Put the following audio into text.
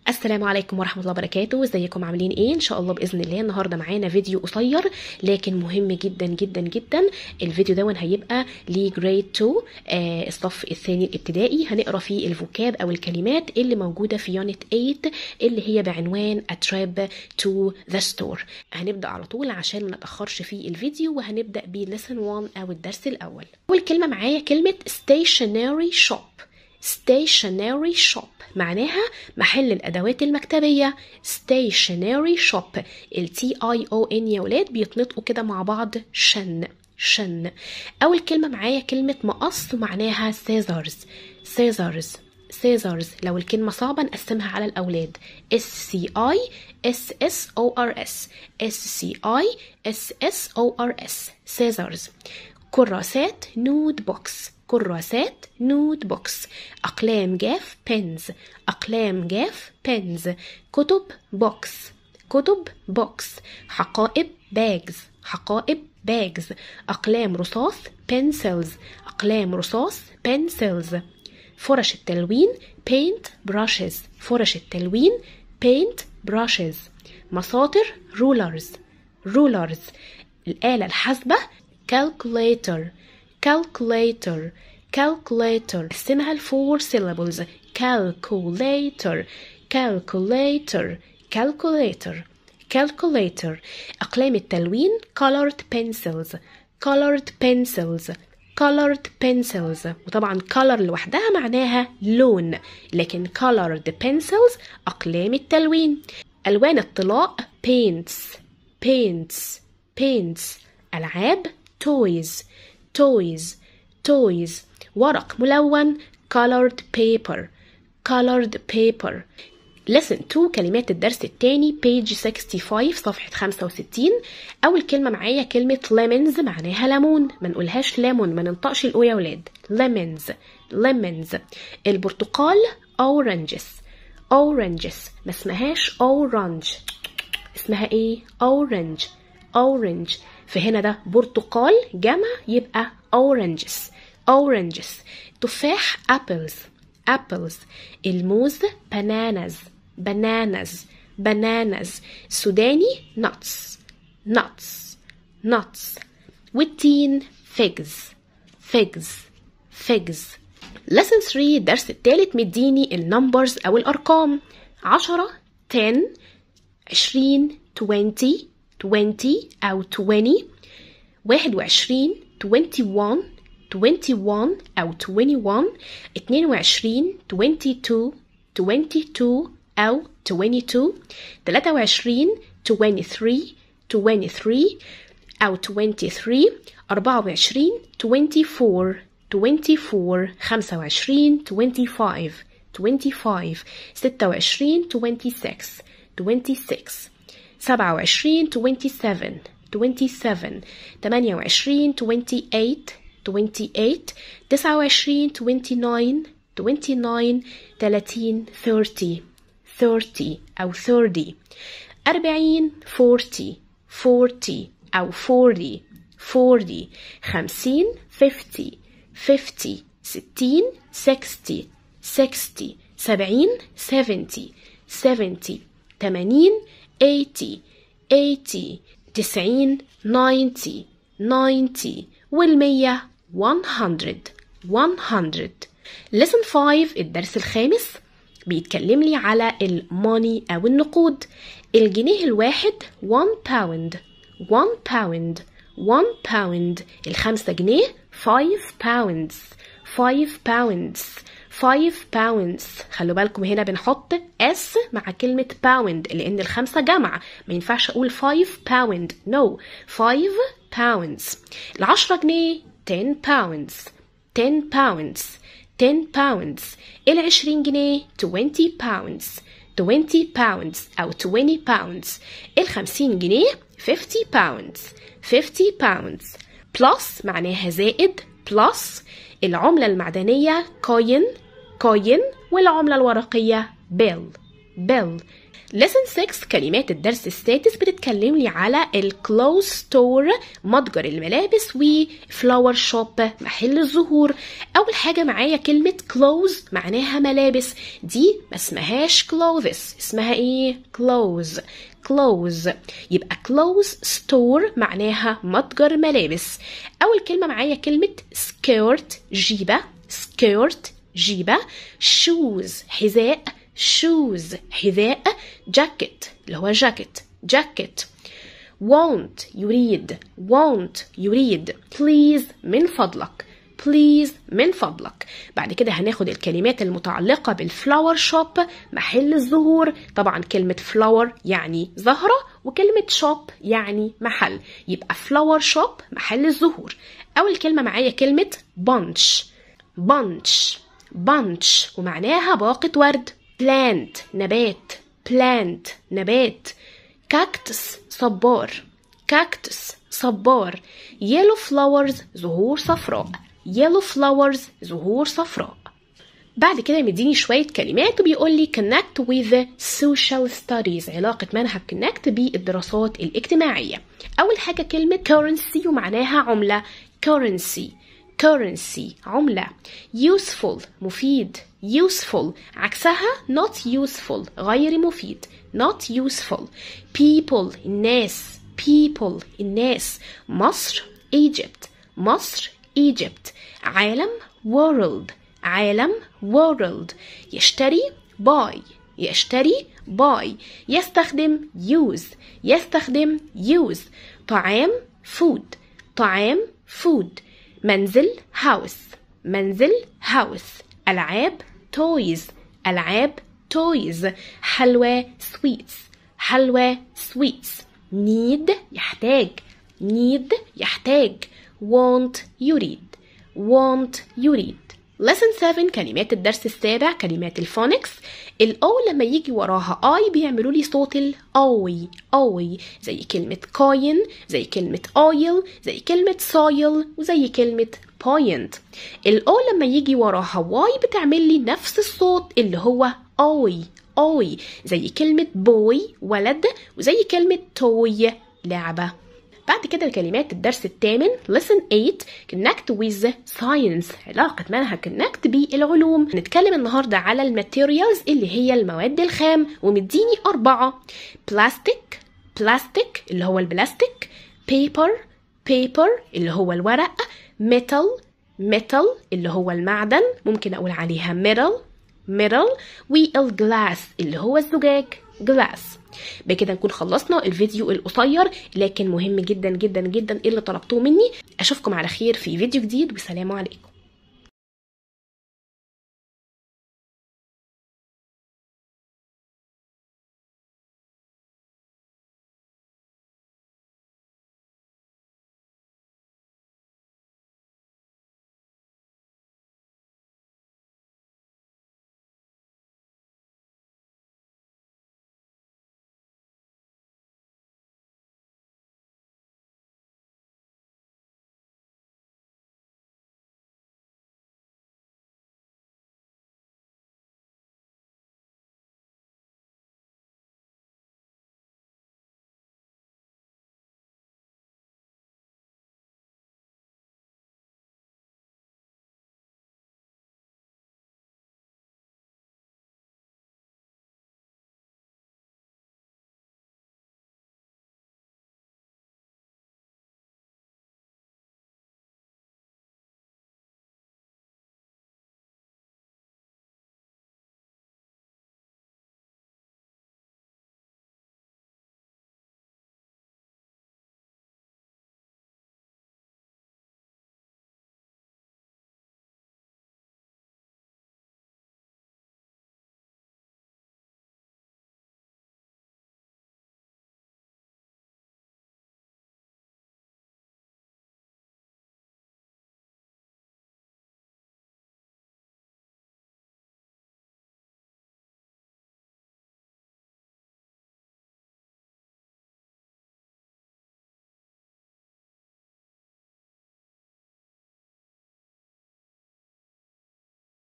السلام عليكم ورحمة الله وبركاته ازيكم عاملين ايه ان شاء الله بإذن الله النهاردة معانا فيديو قصير لكن مهم جدا جدا جدا الفيديو ده هيبقى لجريد 2 آه الصف الثاني الابتدائي هنقرا فيه الفوكاب او الكلمات اللي موجودة في يونت 8 اللي هي بعنوان A Trip to the Store هنبدأ على طول عشان ما نتأخرش في الفيديو وهنبدأ ب lesson 1 او الدرس الاول اول كلمة معايا كلمة stationery shop stationery shop معناها محل الأدوات المكتبية stationery shop ال T I O N يا ولاد بيتنطقوا كده مع بعض شن شن أول كلمة معايا كلمة مقص معناها scissors scissors scissors لو الكلمة صعبة نقسمها على الأولاد S C I S S O R S S C I S S O R S scissors كراسات نود بوكس كراسات نوت بوكس أقلام جاف بنز أقلام جاف بنز كتب بوكس كتب بوكس حقائب باجز حقائب باجز أقلام رصاص بنسلز أقلام رصاص بنسلز فرش التلوين paint brushes فرش التلوين paint brushes مساطر rulers rulers الآلة الحاسبة calculator calculator calculator قسمها ل four syllables calculator calculator calculator calculator أقلام التلوين colored pencils colored pencils colored pencils وطبعا color لوحدها معناها لون لكن colored pencils أقلام التلوين ألوان الطلاء paints paints paints ألعاب toys toys toys ورق ملون colored paper colored paper lesson 2 كلمات الدرس الثاني page 65 صفحة 65 أول كلمة معايا كلمة lemons معناها ليمون ما نقولهاش ليمون ما ننطقش الأو يا ولاد lemons lemons البرتقال oranges oranges ما اسمهاش orange اسمها ايه orange orange فهنا ده برتقال جمع يبقى oranges oranges تفاح apples apples الموز bananas bananas bananas سوداني nuts nuts nuts والتين figs figs figs lesson 3 الدرس الثالث مديني النمبرز أو الأرقام عشرة 10 عشرين 20 20 أو 20 واحد وعشرين 21 21 أو 21 22 22 22 أو 22 23 23 23 أو 23 24 24 24 25 25 25 26 26 26 27 27 27 28 28 28 29 29 29 30 30 30 أو 30 40 40 40 أو 40 40 50 50 50 60 60 60 70 70 70 80 80 80 90 90 90 والمية 100 100 lesson 5 الدرس الخامس بيتكلم لي على الموني أو النقود الجنيه الواحد 1 pound 1 pound 1 pound الخمسة جنيه 5 pounds 5 pounds 5 pounds خلوا بالكم هنا بنحط s مع كلمة pound لأن الخمسة جمع ما ينفعش أقول 5 pound no 5 pounds العشرة جنيه 10 pounds 10 pounds 10 pounds العشرين جنيه 20 pounds 20 pounds أو 20 pounds الخمسين جنيه 50 pounds 50 pounds plus معناها زائد plus العملة المعدنية coin coin والعملة الورقية bill bell lesson 6 كلمات الدرس السادس بتتكلم لي على الكلوز ستور متجر الملابس وفلاور شوب محل الزهور اول حاجه معايا كلمه كلوز معناها ملابس دي ما اسمهاش كلوذس اسمها ايه كلوز كلوز يبقى كلوز ستور معناها متجر ملابس اول كلمه معايا كلمه سكيرت جيبه سكيرت جيبه شوز حذاء shoes حذاء جاكيت اللي هو جاكيت جاكيت want يريد want يريد please من فضلك please من فضلك بعد كده هناخد الكلمات المتعلقة بالفلاور شوب محل الزهور طبعا كلمة فلاور يعني زهرة وكلمة شوب يعني محل يبقى فلاور شوب محل الزهور أول كلمة معايا كلمة bunch bunch bunch ومعناها باقة ورد plant نبات plant نبات cactus صبار cactus صبار yellow flowers زهور صفراء yellow flowers زهور صفراء بعد كده مديني شوية كلمات وبيقول لي connect with social studies علاقة منهج connect بالدراسات الاجتماعية أول حاجة كلمة currency ومعناها عملة currency currency عملة useful مفيد useful عكسها not useful غير مفيد not useful people الناس people الناس مصر Egypt مصر Egypt عالم world عالم world يشتري buy يشتري buy يستخدم use يستخدم use طعام food طعام food منزل house منزل house ألعاب toys ألعاب toys حلوى sweets حلوى sweets need يحتاج need يحتاج want يريد want يريد lesson 7 كلمات الدرس السابع كلمات الفونكس الاو لما يجي وراها اي بيعملوا لي صوت الاوي اوي زي كلمة كوين زي كلمة اويل زي كلمة soil وزي كلمة point الاو لما يجي وراها واي بتعمل لي نفس الصوت اللي هو اوي اوي زي كلمة بوي ولد وزي كلمة توي لعبة بعد كده الكلمات الدرس الثامن lesson 8 connect with science علاقة منهج connect بالعلوم هنتكلم النهاردة على الماتيريالز اللي هي المواد الخام ومديني أربعة بلاستيك بلاستيك اللي هو البلاستيك paper paper اللي هو الورق metal metal اللي هو المعدن ممكن أقول عليها metal metal والجلاس اللي هو الزجاج جلاس بكده نكون خلصنا الفيديو القصير لكن مهم جدا جدا جدا اللي طلبتوه مني اشوفكم على خير في فيديو جديد والسلام عليكم